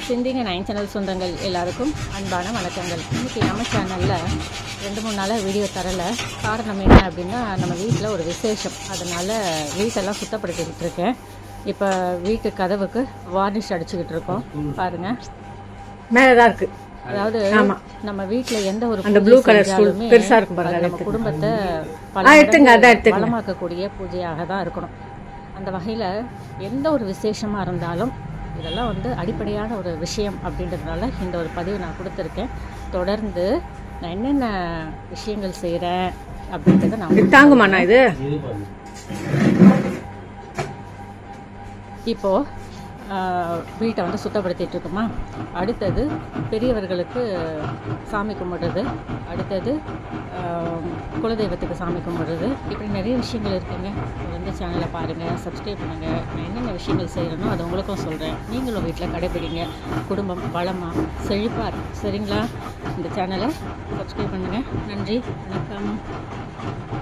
சிந்திங்க nine channel சொந்தங்கள் எல்லாருக்கும் அன்பான வணக்கங்கள் இன்றைக்கி நம்ம சேனலில் ரெண்டு மூணு நாளாக வீடியோ தரல காரணம் என்ன அப்படின்னா நம்ம வீட்டில் ஒரு விசேஷம் அதனால் வீட்டெல்லாம் சுத்தப்படுத்திக்கிட்டு இருக்கேன் இப்போ வீட்டு கதவுக்கு வார்னிஷ் அடிச்சுக்கிட்டு இருக்கோம் பாருங்கள் மேலே தான் இருக்கு அதாவது நம்ம வீட்ல எந்த ஒரு அந்த பூஜை blue color stool செஞ்சாலுமே பெருசா இருக்கும் பாருங்க, அது அதை நம்ம குடும்பத்தை பல ஆ, எடுத்துங்க, மடங்கு அதான் எடுத்துங்க. வளமாக்கக்கூடிய பூஜையாக தான் இருக்கணும் அந்த வகையில் எந்த ஒரு விசேஷமாக இருந்தாலும் இதெல்லாம் வந்து அடிப்படையான ஒரு விஷயம் அப்படின்றதுனால இந்த ஒரு பதிவு நான் கொடுத்துருக்கேன் தொடர்ந்து நான் என்னென்ன விஷயங்கள் செய்கிறேன் அப்படின்றத நான் இது தாங்குமாண்ணா இது இப்போது வீட்டை வந்து சுத்தப்படுத்திட்டு இருக்கோமா அடுத்தது பெரியவர்களுக்கு சாமி கும்பிடுறது அடுத்தது ஆஹ், குலதெய்வத்துக்கு சாமி கும்பிடுறது இப்படி நிறைய விஷயங்கள் இருக்குங்க வந்து சேனலை பாருங்கள் சப்ஸ்கிரைப் பண்ணுங்கள் நான் என்னென்ன விஷயங்கள் செய்கிறேனோ அது உங்களுக்கும் சொல்கிறேன் நீங்களும் வீட்டில் கடைபிடிங்க குடும்பம் வளமாக செழிப்பாக இருக்கும் சரிங்களா இந்த சேனலை சப்ஸ்கிரைப் பண்ணுங்கள் நன்றி வணக்கம்